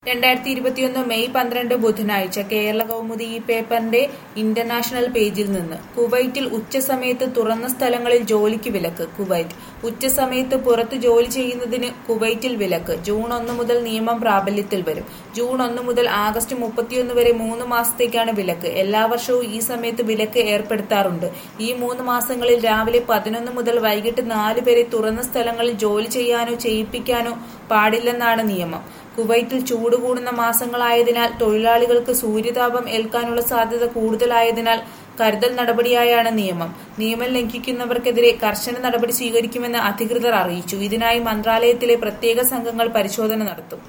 രണ്ടായിരത്തി ഇരുപത്തിയൊന്ന് മെയ് പന്ത്രണ്ട് ബുധനാഴ്ച കേരള കൗമുദി ഈ പേപ്പറിന്റെ ഇന്റർനാഷണൽ പേജിൽ നിന്ന് കുവൈറ്റിൽ ഉച്ചസമയത്ത് തുറന്ന സ്ഥലങ്ങളിൽ ജോലിക്ക് വിലക്ക് കുവൈറ്റ് ഉച്ചസമയത്ത് പുറത്തു ജോലി ചെയ്യുന്നതിന് കുവൈറ്റിൽ വിലക്ക് ജൂൺ ഒന്ന് മുതൽ നിയമം പ്രാബല്യത്തിൽ വരും ജൂൺ ഒന്ന് മുതൽ ആഗസ്റ്റ് മുപ്പത്തിയൊന്ന് വരെ മൂന്ന് മാസത്തേക്കാണ് വിലക്ക് എല്ലാ വർഷവും ഈ സമയത്ത് വിലക്ക് ഏർപ്പെടുത്താറുണ്ട് ഈ മൂന്ന് മാസങ്ങളിൽ രാവിലെ പതിനൊന്ന് മുതൽ വൈകിട്ട് നാല് വരെ തുറന്ന സ്ഥലങ്ങളിൽ ജോലി ചെയ്യാനോ ചെയ്യിപ്പിക്കാനോ പാടില്ലെന്നാണ് നിയമം കുവൈറ്റിൽ ചൂട് കൂടുന്ന മാസങ്ങളായതിനാൽ തൊഴിലാളികൾക്ക് സൂര്യതാപം ഏൽക്കാനുള്ള സാധ്യത കൂടുതലായതിനാൽ കരുതൽ നടപടിയായാണ് നിയമം നിയമം ലംഘിക്കുന്നവർക്കെതിരെ കർശന നടപടി സ്വീകരിക്കുമെന്ന് അധികൃതർ അറിയിച്ചു ഇതിനായി മന്ത്രാലയത്തിലെ പ്രത്യേക സംഘങ്ങൾ പരിശോധന നടത്തും